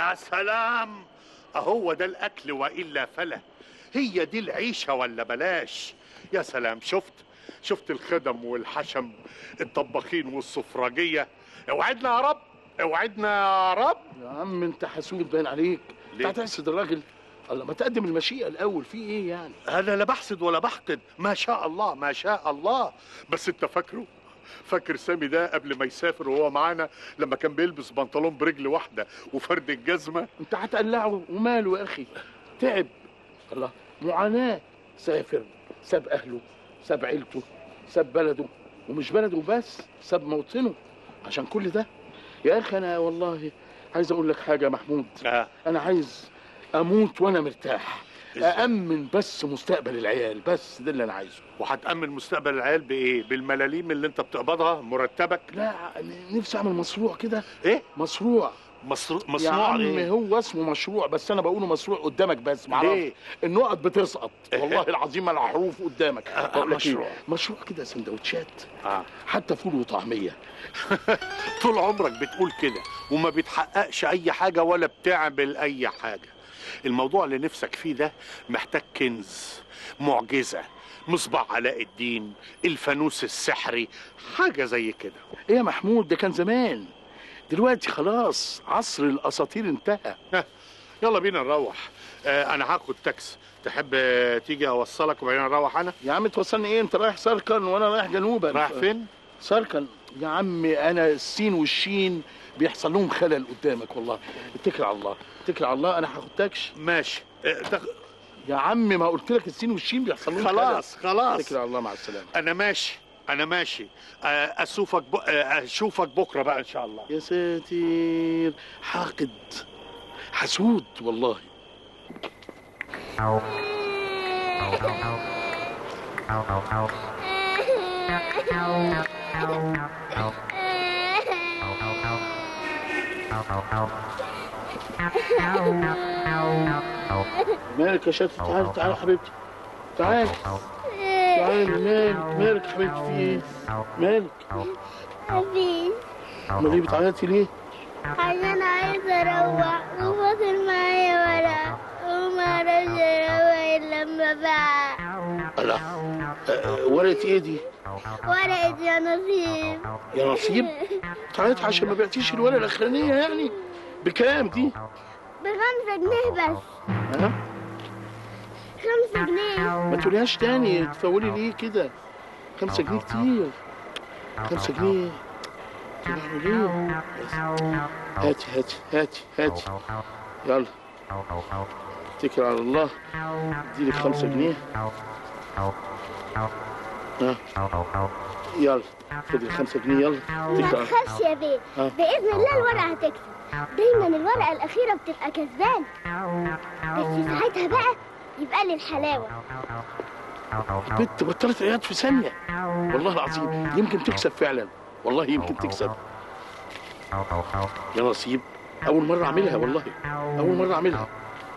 يا سلام اهو ده الاكل والا فلا هي دي العيشه ولا بلاش يا سلام شفت شفت الخدم والحشم الطباخين والسفرجيه اوعدنا يا رب اوعدنا يا رب يا عم انت حسود باين عليك ليه؟ انت هتحسد الراجل الله ما تقدم المشيئه الاول في ايه يعني انا لا بحسد ولا بحقد ما شاء الله ما شاء الله بس انت فاكره فاكر سامي ده قبل ما يسافر وهو معانا لما كان بيلبس بنطلون برجل واحده وفرد الجزمه انت هتقلعه وماله يا اخي تعب الله معاناه سافر ساب اهله ساب عيلته ساب بلده ومش بلده بس ساب موطنه عشان كل ده يا اخي انا والله عايز اقول لك حاجه يا محمود آه. انا عايز اموت وانا مرتاح إزاي؟ أأمن بس مستقبل العيال بس ده اللي أنا عايزه وهتأمن مستقبل العيال بإيه؟ بالملاليم اللي أنت بتقبضها مرتبك؟ لا نفسي أعمل مشروع كده إيه؟ مشروع مصر... يا مصنوع عم إيه؟ هو اسمه مشروع بس أنا بقوله مشروع قدامك بس معرفش ليه؟ النقط بتسقط والله العظيم الحروف قدامك آه، بقول لك مشروع. إيه؟ مشروع كده سندوتشات آه. حتى فول وطعمية طول عمرك بتقول كده وما بتحققش أي حاجة ولا بتعمل أي حاجة الموضوع اللي نفسك فيه ده محتاج كنز معجزة مصباح علاء الدين الفانوس السحري حاجة زي كده إيه يا محمود ده كان زمان دلوقتي خلاص عصر الأساطير انتهى يلا بينا نروح آه أنا هاخد تاكس تحب آه، تيجي أوصلك وبعدين نروح أنا؟ يا عم توصلني إيه أنت رايح سركن وأنا رايح جنوبا رايح فين؟ سركن يا عم انا السين والشين بيحصل لهم خلل قدامك والله اتكل على الله اتكل على الله انا هاخد تاكش ماشي آه، تخ... يا عم ما قلت لك السين والشين بيحصل لهم خلاص خلل خلاص اتكل على الله مع السلامه انا ماشي انا ماشي آه، اشوفك ب... آه، اشوفك بكره بقى ان شاء الله يا ساتر حاقد حسود والله مالك يا شاطر تعال تعال يا حبيبتي تعال تعال مالك مالك يا حبيبتي في ايه مالك مفيش امال ليه بتعيطي ليه عشان عايزة أروح وفاضل معايا ورق وما رضي أروح إلا لما بقى لا أه، ورقة ايه دي ورقة يا نصيب يا نصيب تعيط عشان ما بعتيش الورقة الأخرانية يعني بكام دي بخمسة جنيه بس ها خمسة جنيه ما تقوليهاش تاني تفولي ليه كده خمسة جنيه كتير خمسة جنيه تبعمل ايه هاتي هاتي هاتي هاتي يلا اتكل على الله اديلك خمسة جنيه ها يلا خدي الخمسة جنيه يلا ما اتكل على تخافش يا بيه آه. بإذن الله الورقة هتكسب دايما الورقة الأخيرة بتبقى كسبان بس ساعتها بقى يبقى لي الحلاوة بنت بطلت عياط في ثانية والله العظيم يمكن تكسب فعلا والله يمكن تكسب يا نصيب أول مرة أعملها والله أول مرة أعملها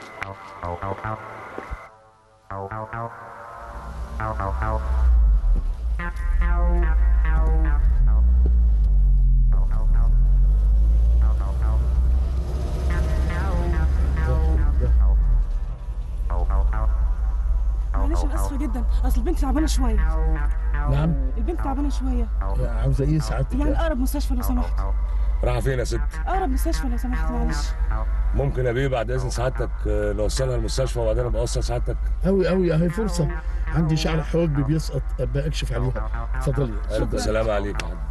معلش انا اسفه جدا اصل البنت تعبانه شويه نعم البنت تعبانه شويه عاوزه ايه سعادتك يعني اقرب مستشفى لو سمحت رايحه فين يا ست؟ اقرب مستشفى لو سمحت معلش ممكن يا بيه بعد اذن سعادتك آه، نوصلها المستشفى وبعدين ابقى اوصل سعادتك قوي قوي اهي فرصه عندي شعر حواجبي بيسقط ابقى اكشف عليها اتفضلي الف سلامه عليك يا حاج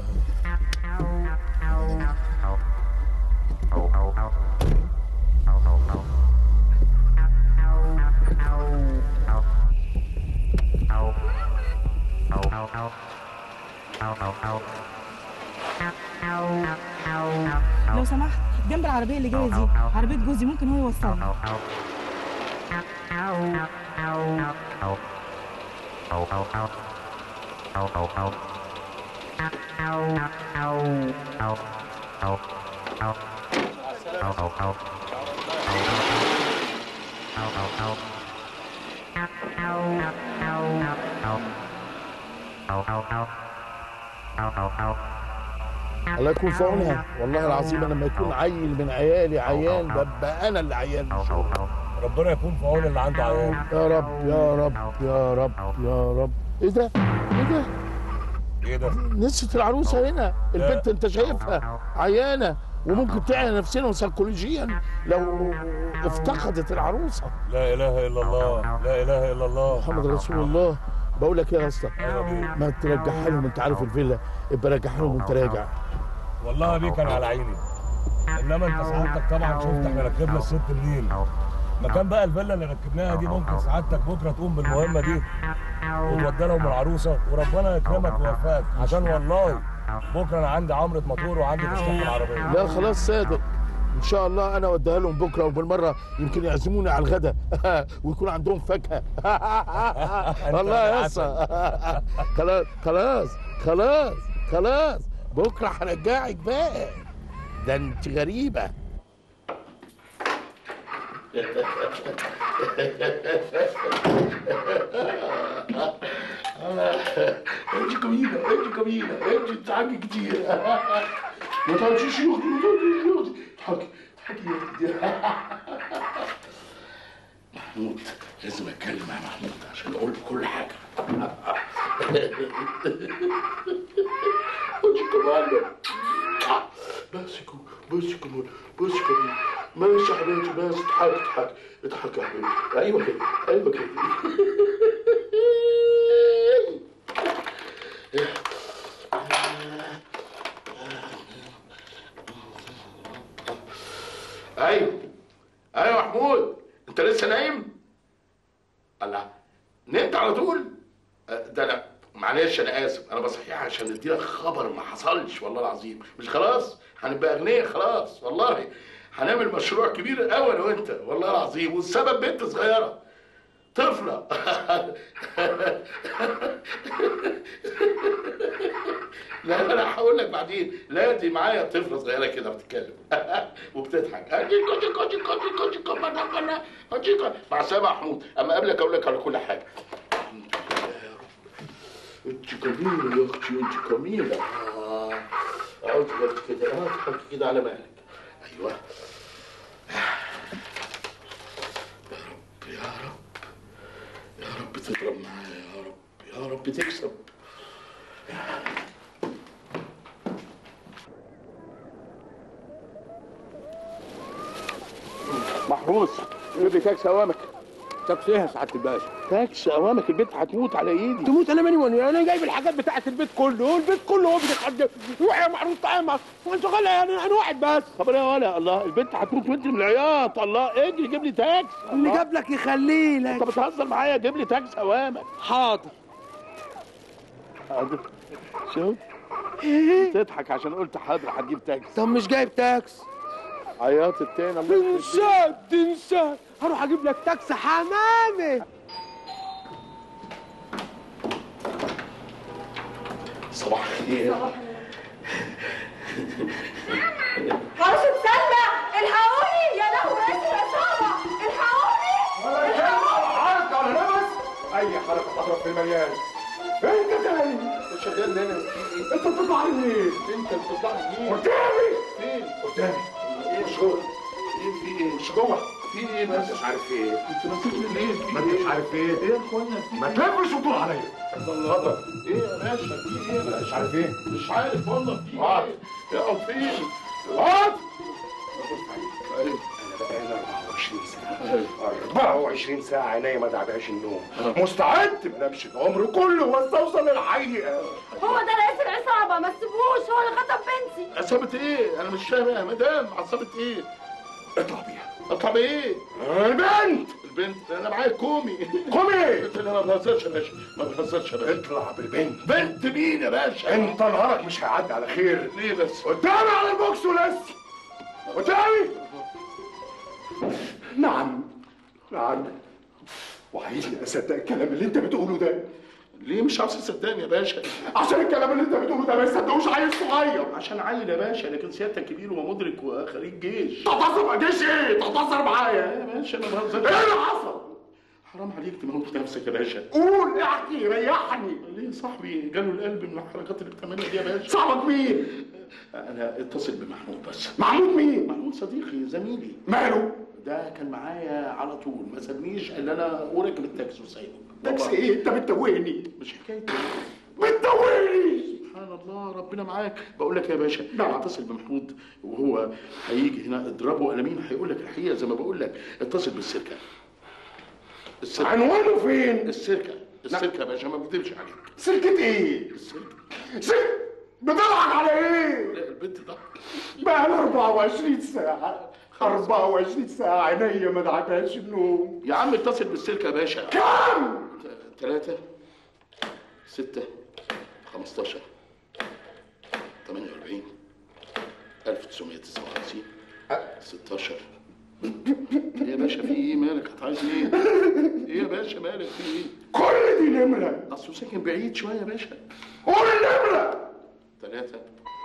لو سمحت جنب العربيه اللي جايه دي عربيه جوزي ممكن هو يوصلني الله يكون في عونها والله العظيم انا لما يكون عيل من عيالي عيان ببقى انا اللي عيان مش هو. ربنا يكون في عون اللي عنده عيال يا رب يا رب يا رب يا رب ايه ده ايه ده ايه ده نسيت العروسه هنا البنت انت شايفها عيانه وممكن تعي نفسنا سيكولوجيا لو افتقدت العروسه لا اله الا الله لا اله الا الله محمد رسول الله بقول لك ايه يا اسطى ايوه بيه ما ترجعها لهم انت عارف الفيلا ابقى رجعها لهم وانت راجع والله بيه كان على عيني انما انت سعادتك طبعا شفت احنا ركبنا الست منين مكان بقى الفيلا اللي ركبناها دي ممكن سعادتك بكره تقوم بالمهمه دي وتودي لهم العروسه وربنا يكرمك ويوفقك عشان والله بكره انا عندي عمره موتور وعندي تشطيب العربيه لا خلاص صادق ان شاء الله انا اوديها لهم بكره وبالمره يمكن يعزموني على الغداء ويكون عندهم فاكهه والله يا اسطى خلاص خلاص خلاص خلاص بكره هرجعك بقى ده انت غريبه انت جميله انت جميله انت بتضحكي كتير ما تقعديش يا اختي ما تقعديش يا اختي اضحكي اضحكي يا اختي محمود لازم اتكلم مع محمود عشان اقول له كل حاجه انت كمان بس كو بس كمان بس كمان ماشي يا حبيبتي بس اضحكي اضحكي اضحكي يا حبيبتي ايوه كده ايوه كده ايوه ايوه يا محمود انت لسه نايم الله نمت على طول أه، ده لا معلش انا اسف انا بصحيح عشان اديلك خبر ما حصلش والله العظيم مش خلاص هنبقى اغنياء خلاص والله هنعمل مشروع كبير قوي انا وانت والله العظيم والسبب بنت صغيره طفله لا انا هقول لك بعدين لا دي معايا طفله صغيره كده بتتكلم وبتضحك مع السلامه يا محمود اما قبلك اقول لك على كل حاجه انت جميله يا اختي انت جميله اه اقعدي بس كده اه تحطي كده على مهلك ايوه يا رب يا رب يا رب تضرب معايا يا رب يا رب تكسب محروس بدي تاكس اوامك تاكس ايه يا سعاده الباشا تاكس اوامك البنت هتموت على ايدي تموت انا ماني وانا انا جايب الحاجات بتاعت البيت كله البيت كله هو بيتقدم روح يا معروف طعمه وانت غلا يعني انا واحد بس خبر يا ولا الله البنت هتموت وانت من العياط الله اجري جيب لي تاكس اللي الله. جاب لك يخليه انت لك بتهزر معايا جيب لي تاكس اوامك حاضر حاضر شوف تضحك عشان قلت حاضر هتجيب تاكس طب مش جايب تاكس عياط التاني الله يخرب بيتك. تنسى تنسى هروح اجيب لك تاكس حمامي صباح الخير عروسة سلمى الحقوني يا لهوي اسم عصابة الحقوني عرض على نفس اي حركه تضرب في المليان انت تاني انت شغال هنا انت بتطلع لي منين انت بتطلع لي قدامي فين قدامي ايه مش جوه ايه في ايه مش جوه في ايه ما بس انتش عارف ايه انت نسيتني ليه في ما ايه انتش عارف ايه ايه يا اخوانا في ما تلبش وتقول عليا اتفضل ايه يا باشا في ايه بقى مش عارف ايه مش عارف والله في اقعد. ايه اقعد فين اقعد ايوه انا بقالي 24 ساعه 24 ساعه عينيا ما تعبهاش النوم مستعد ما انامش العمر كله واستوصل للحقيقه هو ده رئيس العصابة ما تسيبوش هو اللي خطب بنتي عصابة ايه؟ أنا مش فاهم يا مدام عصابة إيه؟ اطلع بيها أطلع بإيه؟ البنت البنت أنا معايا كومي قومي البنت أنا ما بهزرش يا باشا ما بهزرش يا باشا اطلع بالبنت بنت مين يا باشا؟ انت نهارك مش هيعدي على خير ليه بس؟ قدامي على البوكس ولسه قدامي نعم نعم وعايزني اصدق الكلام اللي انت بتقوله ده ليه مش عاوز تصدقني يا باشا؟ عشان الكلام اللي انت بتقوله ده ما يصدقوش عيل صغير عشان عيل يا باشا لكن سيادتك كبير ومدرك وخريج جيش تهزر ما جيش ايه تهزر معايا يا باشا ما بهزرش ايه اللي حصل حرام عليك تموت نفسك يا باشا قول احكي ريحني ليه يا صاحبي جاله القلب من الحركات اللي بتعملها دي يا باشا صاحبك مين انا اتصل بمحمود بس محمود مين؟ محمود صديقي زميلي ماله؟ ده كان معايا على طول ما سابنيش الا انا وراكب التاكسي وسايبه تاكسي ايه؟ انت بتتوهني مش حكايه بتتوهني سبحان الله ربنا معاك بقول لك يا باشا نعم. اتصل بمحمود وهو هيجي هنا اضربه قلمين هيقول لك الحقيقه زي ما بقول لك اتصل بالسركه السركه عنوانه فين؟ السركه السركه يا باشا ما بكذبش عليك سلكة ايه؟ السركه سلك بتضحك على ايه؟ لا البنت ده بقى 24 ساعة 24 ساعة عينيا ما دعتهاش النوم يا عم اتصل بالسلكه يا باشا كم؟ ثلاثة ستة خمستاشر تمانية وأربعين ألف تسعمية تسعة وخمسين ستاشر إيه يا باشا في إيه مالك أنت عايز إيه؟ إيه يا باشا مالك في إيه؟ كل دي نمرة أصله ساكن بعيد شوية يا باشا قول النمرة ثلاثة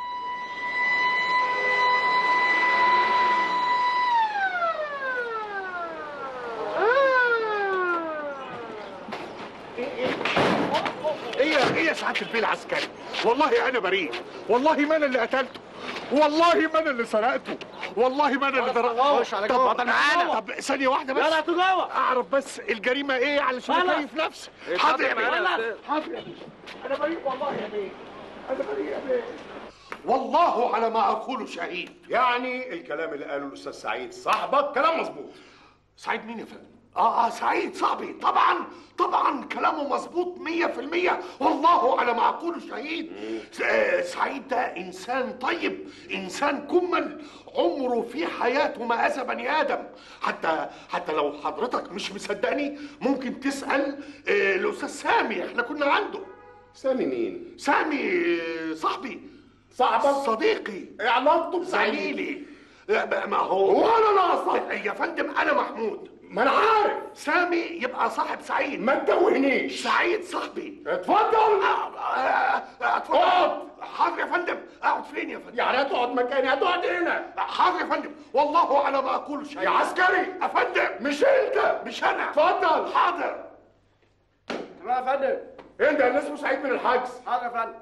ايه يا ايه يا سعاده البيه العسكري والله انا بريء والله ما انا اللي قتلته والله ما انا اللي سرقته والله ما انا اللي ضربته خش على طب جوه، اتفضل معانا. طب ثانيه واحده بس يلا تجوه. اعرف بس الجريمه ايه علشان يلا. اكيف نفسي اتفضل حاضر يا معانا. بيه حاضر يا بيه انا بريء والله يا بيه انا بريء يا بيه والله على ما اقول شهيد يعني الكلام اللي قاله الأستاذ سعيد صاحبك كلام مظبوط سعيد مين يا فندم؟ اه اه سعيد صاحبي طبعا طبعا كلامه مظبوط مية في المية والله على ما أقول شهيد س- آه، سعيد ده إنسان طيب إنسان كمل عمره في حياته ما أذى بني آدم حتى حتى لو حضرتك مش مصدقني ممكن تسأل آه، الأستاذ سامي إحنا كنا عنده سامي مين؟ سامي آه، صاحبي صاحبك؟ صديقي ايه علاقته بسعيد؟ زميلي آه، ما هو هو انا ناقصك يا فندم أنا محمود ما انا عارف سامي يبقى صاحب سعيد ما تتوهنيش سعيد صاحبي اتفضل آه، آه، آه، اتفضل اقعد. حاضر يا فندم اقعد فين يا فندم يعني هتقعد مكاني هتقعد هنا حاضر يا فندم والله على ما اقول شيء يا عسكري يا فندم مش انت مش انا اتفضل حاضر تمام يا فندم انت اللي اسمه سعيد من الحجز حاضر يا فندم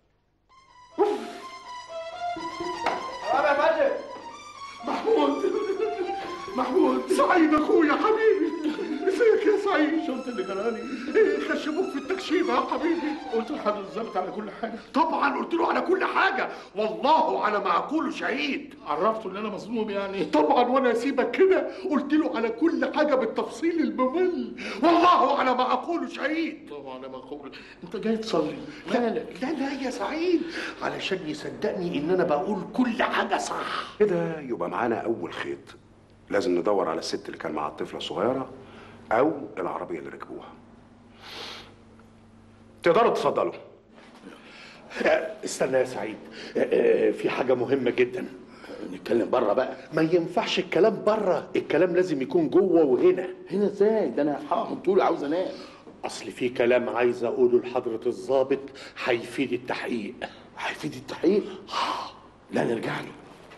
تمام يا فندم محمود محمود سعيد اخويا حبيبي ازيك يا سعيد شفت اللي جرالي إيه، خشبوك في التكشيف يا حبيبي قلت لحضرتك بالظبط على كل حاجة طبعا قلت له على كل حاجه والله على ما اقول شهيد عرفته ان انا مظلوم يعني طبعا وانا اسيبك كده قلت له على كل حاجه بالتفصيل الممل والله على ما اقول شهيد طبعا لما اقول انت جاي تصلي لا مالك لا لا يا سعيد علشان يصدقني ان انا بقول كل حاجه صح كده يبقى معانا اول خيط لازم ندور على الست اللي كان مع الطفله الصغيره او العربيه اللي ركبوها تقدروا تفضلوا آه، استنى يا سعيد آه، آه، في حاجه مهمه جدا نتكلم بره بقى ما ينفعش الكلام بره الكلام لازم يكون جوه وهنا هنا ازاي ده انا هقعد طول عاوز انام اصل في كلام عايز اقوله لحضره الضابط هيفيد التحقيق هيفيد التحقيق لا نرجع له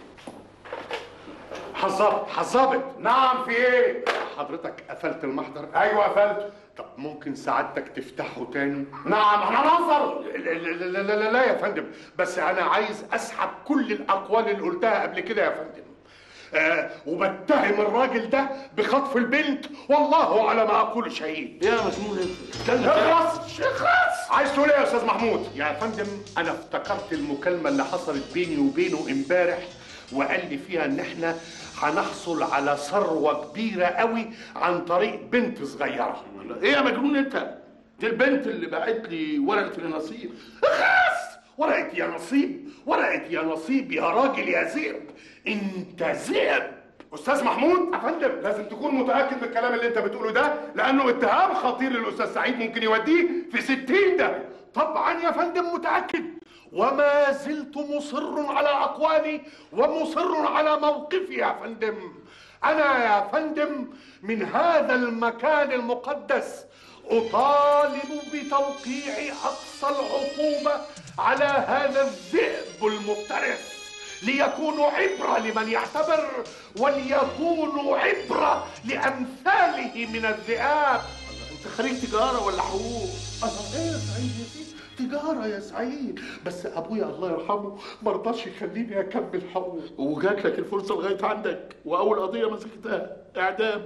حظابط حظابط نعم في ايه حضرتك قفلت المحضر ايوه قفلت طب ممكن سعادتك تفتحه تاني نعم احنا ننظر لا لا لا, لا, لا, لا يا فندم بس انا عايز اسحب كل الاقوال اللي قلتها قبل كده يا فندم آه وبتهم الراجل ده بخطف البنت والله على ما اقول شهيد يا مجنون انت اخلص اخلص عايز تقول ايه يا استاذ محمود يا فندم انا افتكرت المكالمه اللي حصلت بيني وبينه امبارح وقال لي فيها ان احنا هنحصل على ثروه كبيره قوي عن طريق بنت صغيره ايه يا مجنون انت دي البنت اللي باعت لي ورقه النصيب خلاص ورقة يا نصيب ورقة يا نصيب يا راجل يا ذئب انت ذئب استاذ محمود يا فندم لازم تكون متاكد من الكلام اللي انت بتقوله ده لانه اتهام خطير للاستاذ سعيد ممكن يوديه في 60 ده طبعا يا فندم متأكد وما زلت مصر على أقوالي ومصر على موقفي يا فندم أنا يا فندم من هذا المكان المقدس أطالب بتوقيع أقصى العقوبة على هذا الذئب المفترس ليكونوا عبرة لمن يعتبر وليكونوا عبرة لأمثاله من الذئاب انت خريج تجاره ولا حقوق الله ايه يا سعيد يا سيدي تجارة يا سعيد بس ابويا الله يرحمه ما رضاش يخليني اكمل حقوق وجات لك الفرصه لغايه عندك واول قضيه مسكتها اعدام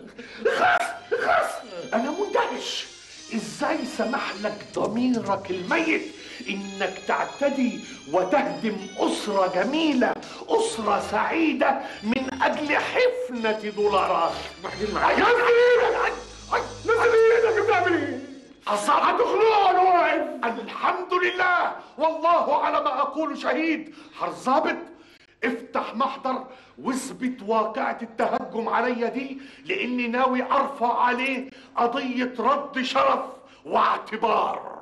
انا مندهش ازاي سمح لك ضميرك الميت انك تعتدي وتهدم اسره جميله اسره سعيده من اجل حفنه دولارات بعدين يا ايدك نزل ايدك بتعمل ايه؟ أصعب هتخنقه وانا واقف الحمد لله والله على ما اقول شهيد حرزابط افتح محضر واثبت واقعة التهجم عليا دي لاني ناوي ارفع عليه قضية رد شرف واعتبار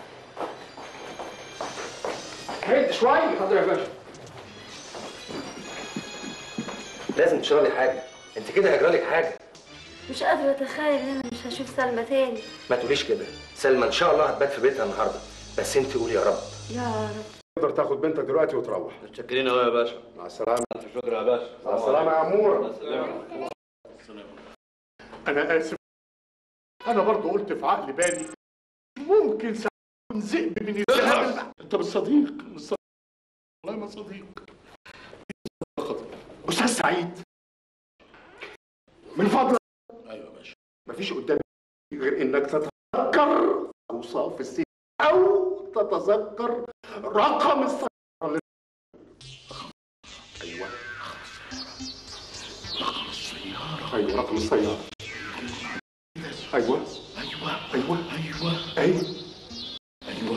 هد شويه حاضر يا باشا لازم تشربي حاجه انت كده هيجرالك حاجه مش قادرة أتخيل إن أنا مش هشوف سلمى تاني ما تقوليش كده سلمى ان شاء الله هتبات في بيتها النهارده بس انت قولي يا رب يا رب تقدر تاخد بنتك دلوقتي وتروح متشكرين قوي يا باشا مع السلامه شكرا يا باشا مع السلامه يا اموره انا اسف انا برضو قلت في عقل بالي ممكن ساعات يكون ذئب من الذئاب انت مش صديق مش صديق والله ما صديق استاذ سعيد من فضلك ايوه يا باشا مفيش قدامي غير انك تتذكر اوصاف السجن او تتذكر رقم السياره اللي ايوه ايوه رقم السياره ايوه ايوه ايوه ايوه ايوه ايوه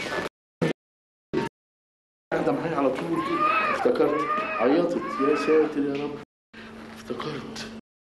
قاعده معايا على طول افتكرت عيطت يا ساتر يا رب افتكرت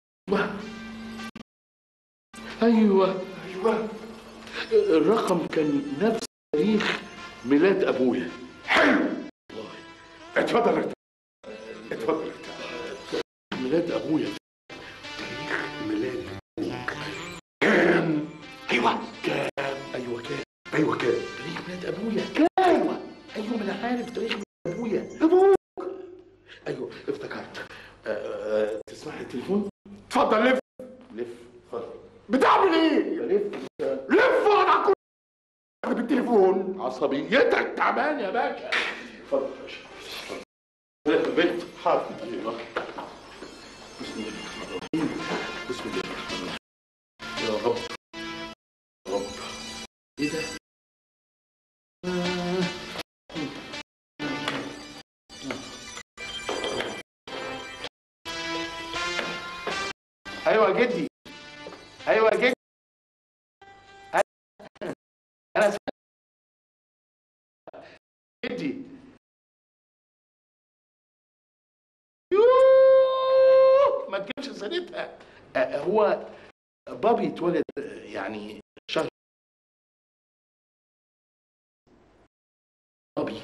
ايوه ايوه ايوه الرقم كان نفس تاريخ ميلاد ابويا حلو والله اتفضل ارتاح اتفضل ارتاح ميلاد ابويا تاريخ ميلاد كام ايوه كام ايوه كام ايوه كام تاريخ ميلاد ابويا كام ايوه ايوه ما انا عارف تاريخ ميلاد ابويا ابوك ايوه افتكرت آه، آه، تسمع التليفون اتفضل لف لف اتفضل بتعمل ايه لف لف وانا كل بالتليفون عصبيتك تعبان يا باشا اتفضل يا باشا اتفضل بنت حاضر ايوه بسم الله الرحمن الرحيم بسم الله الرحمن الرحيم يا رب يا رب ايه ده؟ آه. ايوه يا جدي ايوه يا جدي انا س- جدي يوه ما تجيبش سيرتها آه، هو بابي اتولد آه، يعني شهر بابي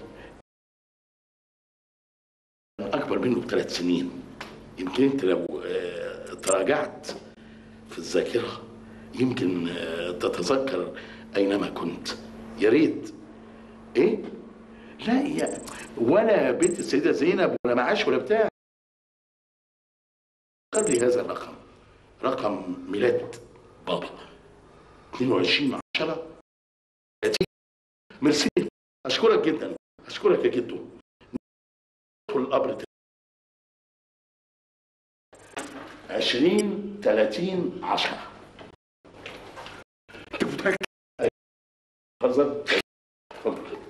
اكبر منه بثلاث سنين يمكن انت لو آه، تراجعت في الذاكره يمكن آه، تتذكر اينما كنت يا ريت ايه لا يا ولا بنت السيده زينب ولا معاش ولا بتاع قال لي هذا الرقم رقم ميلاد بابا 22 10 30 ميرسي اشكرك جدا اشكرك يا جدو ندخل القبر تاني. 20 30 10 انت متاكد اتفضل اتفضل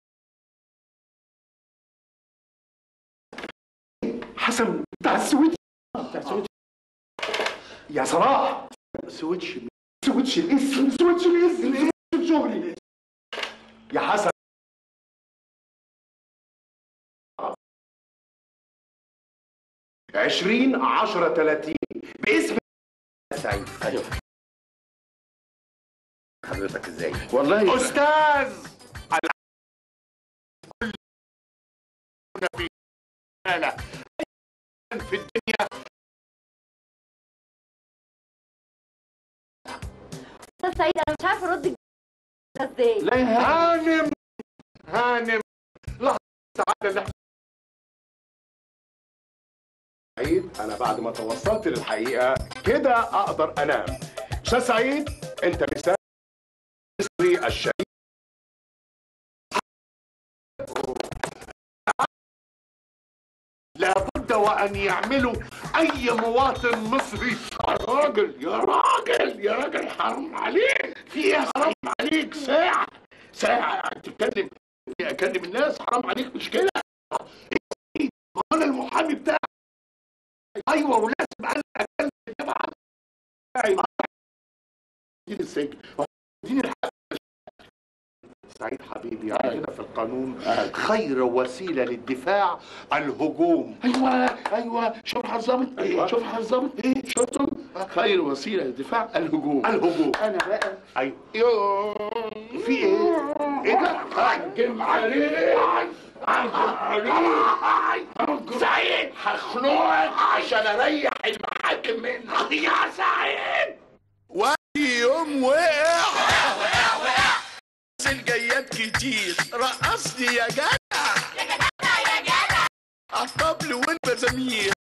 حسن بتاع السويتش بتاع سويتش يا صلاح سويتش سويتش الاسم سويتش الاسم الاسم شغلي يا حسن عشرين عشرة تلاتين باسم سعيد ايوه حضرتك ازاي والله استاذ كل في حالة. في الدنيا استاذ سعيد انا مش عارفه ارد ازاي لا يا هانم هانم لحظة سعادة اللي سعيد انا بعد ما توصلت للحقيقه كده اقدر انام استاذ سعيد انت مثال مصري الشهيد لابد وان يعملوا اي مواطن مصري يا راجل يا راجل يا راجل حرام عليك في ايه حرام عليك ساعة ساعة تتكلم اكلم الناس حرام عليك مش كده ما انا المحامي بتاعي ايوه ولازم انا اكلم الجامعه بتاعي اديني السجن اديني الحق سعيد حبيبي عندنا في القانون خير وسيله للدفاع الهجوم ايوه ايوه شوف حظمت ايه شوف حظمت ايه شفتوا خير وسيله للدفاع الهجوم الهجوم انا بقى ايوه يوه في ايه؟ ايه ده؟ هجم عليك هجم عليك سعيد هخنقك عشان اريح المحاكم منك يا سعيد وادي يوم وقع وقع وقع الجيات كتير رقصني يا جدع يا جدع يا جدع الطبل والمزامير